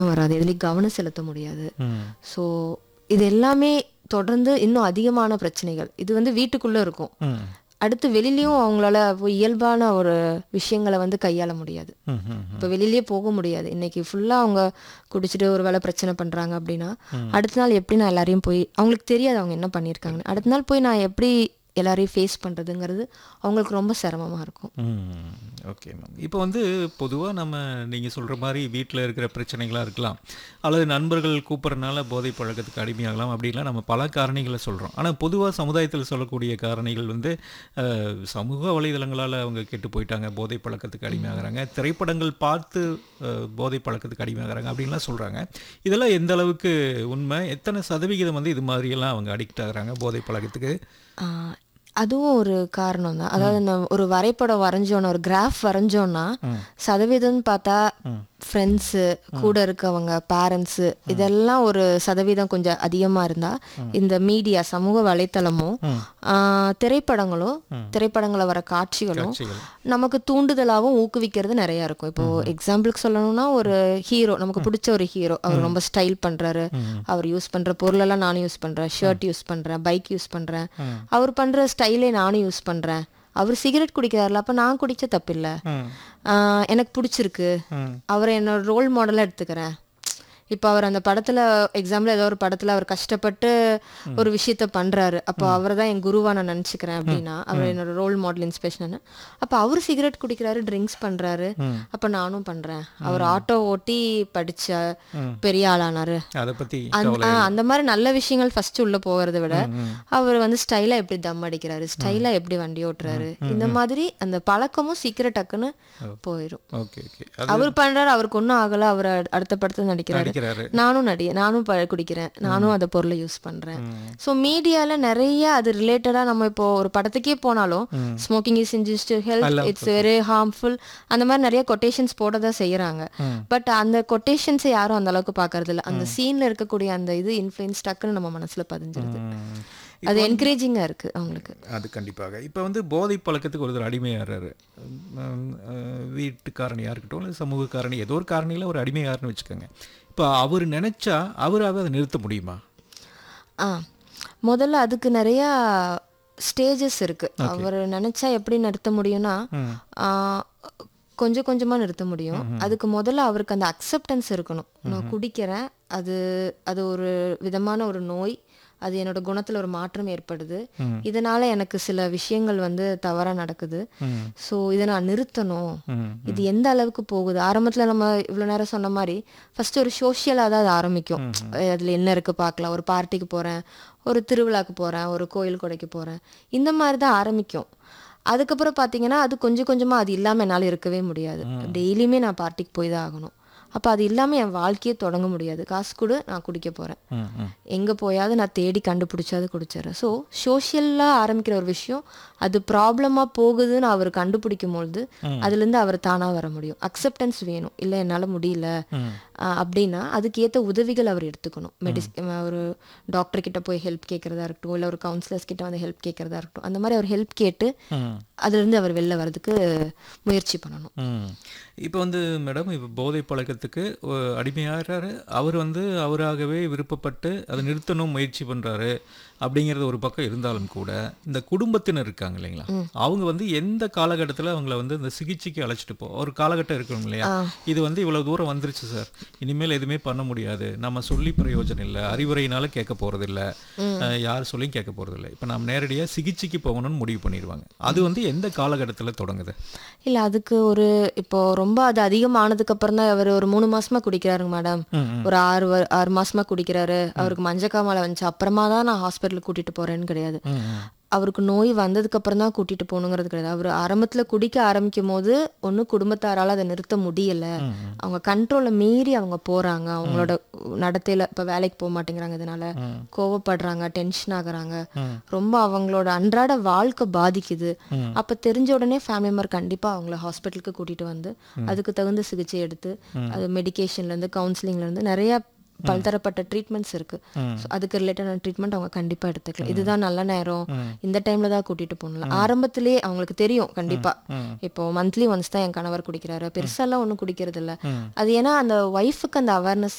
வராது எதுலேயும் கவனம் செலுத்த முடியாது ம். ஸோ இது எல்லாமே தொடர்ந்து இன்னும் அதிகமான பிரச்சனைகள் இது வந்து வீட்டுக்குள்ளே இருக்கும் ம். அடுத்து வெளியிலயும் அவங்களால போய் இயல்பான ஒரு விஷயங்களை வந்து கையாள முடியாது ம். ம். இப்போ வெளியிலயே போக முடியாது இன்னைக்கு ஃபுல்லாக அவங்க குடிச்சிட்டு ஒரு வேளை பிரச்சனை பண்ணுறாங்க அப்படின்னா அடுத்த நாள் எப்படி நான் எல்லாரையும் போய் அவங்களுக்கு தெரியாது அவங்க என்ன பண்ணியிருக்காங்கன்னு அடுத்த நாள் போய் நான் எப்படி எல்லாரையும் ஃபேஸ் பண்ணுறதுங்கிறது அவங்களுக்கு ரொம்ப சிரமமாக இருக்கும் ம் ஓகே மேம் இப்போ வந்து பொதுவாக நம்ம நீங்கள் சொல்கிற மாதிரி வீட்டில் இருக்கிற பிரச்சனைகளாக இருக்கலாம் அல்லது நண்பர்கள் கூப்பிட்றனால போதை பழக்கத்துக்கு அடிமையாகலாம் அப்படின்லாம் நம்ம பல காரணிகளை சொல்கிறோம் ஆனால் பொதுவாக சமுதாயத்தில் சொல்லக்கூடிய காரணிகள் வந்து அஹ், சமூக வலைதளங்களால் அவங்க கெட்டு போயிட்டாங்க போதை பழக்கத்துக்கு அடிமையாகிறாங்க திரைப்படங்கள் பார்த்து அஹ், போதை பழக்கத்துக்கு அடிமையாகிறாங்க அப்படின்லாம் சொல்கிறாங்க இதெல்லாம் எந்த அளவுக்கு உண்மை எத்தனை சதவிகிதம் வந்து இது மாதிரியெல்லாம் அவங்க அடிக்ட் ஆகுறாங்க போதை பழக்கத்துக்கு ஆஹ் அதுவும் ஒரு காரணம் தான் அதாவது நம்ம ஒரு வரைபடம் வரைஞ்சோன்னா ஒரு கிராஃப் வரைஞ்சோன்னா சதவீதம்னு பார்த்தா ஃப்ரெண்ட்ஸு கூட இருக்கவங்க பேரண்ட்ஸு இதெல்லாம் ஒரு சதவீதம் கொஞ்சம் அதிகமாக இருந்தால் இந்த மீடியா சமூக வலைத்தளமும் ஆஹ் திரைப்படங்களும் திரைப்படங்களை வர காட்சிகளும் காட்சிகள். நமக்கு தூண்டுதலாகவும் ஊக்குவிக்கிறது நிறையா இருக்கும் இப்போ எக்ஸாம்பிளுக்கு சொல்லணும்னா ஒரு ஹீரோ நமக்கு பிடிச்ச ஒரு ஹீரோ அவர் ரொம்ப ஸ்டைல் பண்றாரு அவர் யூஸ் பண்ற பொருளெல்லாம் நானும் யூஸ் பண்றேன் ஷர்ட் யூஸ் பண்றேன் பைக் யூஸ் பண்றேன் அவர் பண்ற ஸ்டைலே நானும் யூஸ் பண்றேன் அவர் சிகரெட் குடிக்கிறாருல அப்ப நான் குடிச்ச தப்பில்ல ம். ஆஹ் எனக்கு பிடிச்சிருக்கு ம். அவரை என்னோட ரோல் மாடலாக எடுத்துக்கிறேன் இப்போ அவர் அந்த படத்துல எக்ஸாம்பிள் ஏதோ ஒரு படத்துல அவர் கஷ்டப்பட்டு ஒரு விஷயத்த பண்றாரு அப்போ அவரை தான் என் குருவா நான் நினச்சிக்கிறேன் அப்படின்னா அவர் என்னோட ரோல் மாடல் இன்ஸ்பிரேஷன் அப்போ அவர் சிகரெட் குடிக்கிறாரு ட்ரிங்க்ஸ் பண்றாரு அப்போ நானும் பண்றேன் அவர் ஆட்டோ ஓட்டி படிச்ச பெரிய ஆளானாரு அதை பற்றி அந்த ஆ, அந்த மாதிரி நல்ல விஷயங்கள் ஃபர்ஸ்ட் உள்ள போகிறத விட அவர் வந்து ஸ்டைலா எப்படி தம் அடிக்கிறாரு ஸ்டைலா எப்படி வண்டி ஓட்டுறாரு இந்த மாதிரி அந்த பழக்கமும் சீக்கிரம் டக்குன்னு போயிடும் ஓகே ஓகே அது அவர் பண்றாரு அவருக்கு ஒன்றும் ஆகல அவர் அடு- அடுத்த படத்துல நடிக்கிறாரு அடிக்கிறாரு நானும் நடி நானும் ப- குடிக்கிறேன் நானும் அந்த பொருளை யூஸ் பண்றேன் ஸோ மீடியால நிறைய அது ரிலேட்டடா நம்ம இப்போ ஒரு படத்துக்கே போனாலும் smoking is injurious to health it's very harmful அந்த மாதிரி நிறைய கொட்டேஷன்ஸ் போட தான் செய்யறாங்க பட் அந்த கொட்டேஷன்ஸை யாரும் அந்த அளவுக்கு பாக்குறது இல்ல அந்த சீன்ல இருக்கக்கூடிய அந்த இது இன்ஃப்ளூயன்ஸ் டக்குன்னு நம்ம மனசுல பதிஞ்சிருது ம். அது என்கரேஜிங்கா இருக்கு அவங்களுக்கு அது கண்டிப்பாக இப்போ வந்து போதை பழக்கத்துக்கு ஒருத்தர் அடிமையாகிறாரு உம், அஹ், வீட்டு காரணியாக இருக்கட்டும் இல்லை சமூக காரணி ஏதோ ஒரு காரணியில் ஒரு அடிமையாருன்னு வச்சுக்கோங்க இப்போ அவர் நினைச்சா அவராக அதை நிறுத்த முடியுமா ஆ முதல்ல அதுக்கு நிறைய ஸ்டேஜஸ் இருக்கு அவர் நினைச்சா எப்படி நிறுத்த முடியும்னா ஆ, கொஞ்சம் கொஞ்சமா நிறுத்த முடியும் அதுக்கு முதல்ல அவருக்கு அந்த அக்செப்டன்ஸ் இருக்கணும் நான் குடிக்கிறேன் அது அது ஒரு விதமான ஒரு நோய் அது என்னோட குணத்துல ஒரு மாற்றம் ஏற்படுது இதனால எனக்கு சில விஷயங்கள் வந்து தவறா நடக்குது ஸோ இதை நான் நிறுத்தணும் இது எந்த அளவுக்கு போகுது ஆரம்பத்துல நம்ம இவ்வளவு நேரம் சொன்ன மாதிரி ஃபர்ஸ்ட் ஒரு சோஷியலா தான் அது ஆரம்பிக்கும் அஹ் அதுல என்ன இருக்கு பார்க்கலாம் ஒரு பார்ட்டிக்கு போறேன் ஒரு திருவிழாக்கு போறேன் ஒரு கோயில் கொடைக்கு போறேன் இந்த மாதிரி தான் ஆரம்பிக்கும் அதுக்கப்புறம் பார்த்தீங்கன்னா அது கொஞ்சம் கொஞ்சமா அது இல்லாம என்னால இருக்கவே முடியாது டெய்லியுமே நான் பார்ட்டிக்கு போய் தான் ஆகணும் அப்போ அது இல்லாமல் என் வாழ்க்கையே தொடங்க முடியாது காசு கொடு நான் குடிக்க போகிறேன் ம் ம் எங்கே போயாவது நான் தேடி கண்டுபிடிச்சாது குடிச்சிடுறேன் ஸோ சோஷியலாக ஆரம்பிக்கிற ஒரு விஷயம் அது ப்ராப்ளமாக போகுதுன்னு அவர் கண்டுபிடிக்கும் பொழுது அதுலேருந்து அவர் தானாக வர முடியும் அக்செப்டன்ஸ் வேணும் இல்லை என்னால் முடியல ஆஹ் அப்படின்னா அதுக்கு ஏற்ற உதவிகள் அவர் எடுத்துக்கணும் மெடிஸ் ஒரு டாக்டர் கிட்ட போய் ஹெல்ப் கேட்குறதா இருக்கட்டும் இல்லை ஒரு கவுன்சிலர்ஸ் கிட்ட வந்து ஹெல்ப் கேட்குறதா இருக்கட்டும் அந்த மாதிரி அவர் ஹெல்ப் கேட்டு ம் அதுலேருந்து அவர் வெளில வர்றதுக்கு முயற்சி பண்ணணும் ம் இப்போ வந்து மேடம் இப்போ போதை பழக்கத்துக்கு ஒ- அடிமையாகிறாரு அவர் வந்து அவராகவே விருப்பப்பட்டு அதை நிறுத்தணும் முயற்சி பண்ணுறாரு அப்படிங்கிறது ஒரு பக்கம் இருந்தாலும் கூட இந்த குடும்பத்தினர் இருக்காங்க இல்லைங்களா அவங்க வந்து எந்த காலகட்டத்தில் அவங்கள வந்து இந்த சிகிச்சைக்கு அழைச்சிட்டு போ ஒரு காலகட்டம் இருக்கணும் இல்லையா இது வந்து இவ்வளோ தூரம் வந்துருச்சு சார் இனிமேல் எதுவுமே பண்ண முடியாது நம்ம சொல்லி பிரயோஜனம் இல்லை அறிவுரையினால கேட்க போகிறதில்ல யார் சொல்லியும் கேட்க போகிறதில்ல இப்போ நம்ம நேரடியாக சிகிச்சைக்கு போகணும்னு முடிவு பண்ணிடுவாங்க அது வந்து எந்த காலகட்டத்தில் தொடங்குது இல்ல அதுக்கு ஒரு இப்போ ரொம்ப அது அதிகமானதுக்கு அப்புறம் தான் அவர் ஒரு மூணு மாசமா குடிக்கிறாருங்க மேடம் ஒரு ஆறு வ- ஆறு மாசமா குடிக்கிறாரு அவருக்கு மஞ்சக்காமலை வந்துச்சு அப்புறமா தான் நான் ஹாஸ்பிட்டலுக்கு கூட்டிட்டு போறேன்னு கிடையாது அவருக்கு நோய் வந்ததுக்கு அப்புறம் தான் கூட்டிட்டு போகணுங்கிறது கிடையாது அவர் ஆரம்பத்துல குடிக்க ஆரம்பிக்கும் போது ஒன்றும் குடும்பத்தாரால அதை நிறுத்த முடியல அவங்க கண்ட்ரோலை மீறி அவங்க போறாங்க அவங்களோட நடத்தையில இப்ப வேலைக்கு போக மாட்டேங்கிறாங்க இதனால கோவப்படுறாங்க டென்ஷன் ஆகுறாங்க ரொம்ப அவங்களோட அன்றாட வாழ்க்கை பாதிக்குது அப்ப தெரிஞ்ச உடனே ஃபேமிலி மெம்பர் கண்டிப்பா அவங்கள ஹாஸ்பிட்டலுக்கு கூட்டிட்டு வந்து அதுக்கு தகுந்த சிகிச்சை எடுத்து அது மெடிகேஷன்ல இருந்து கவுன்சிலிங்ல இருந்து நிறைய பலதரப்பட்ட ட்ரீட்மெண்ட்ஸ் இருக்கு So, அதுக்கு ரிலேட்டடான ட்ரீட்மெண்ட் அவங்க கண்டிப்பா எடுத்துக்கலாம் இதுதான் நல்ல நேரம் இந்த டைம்ல தான் கூட்டிட்டு போகணும் ஆரம்பத்திலே அவங்களுக்கு தெரியும் கண்டிப்பா இப்போ மந்த்லி ஒன்ஸ் தான் என் கணவர் குடிக்கிறாரு பெருசாலாம் ஒன்றும் குடிக்கிறது இல்ல அது ஏன்னா அந்த ஒய்ஃபுக்கு அந்த அவேர்னஸ்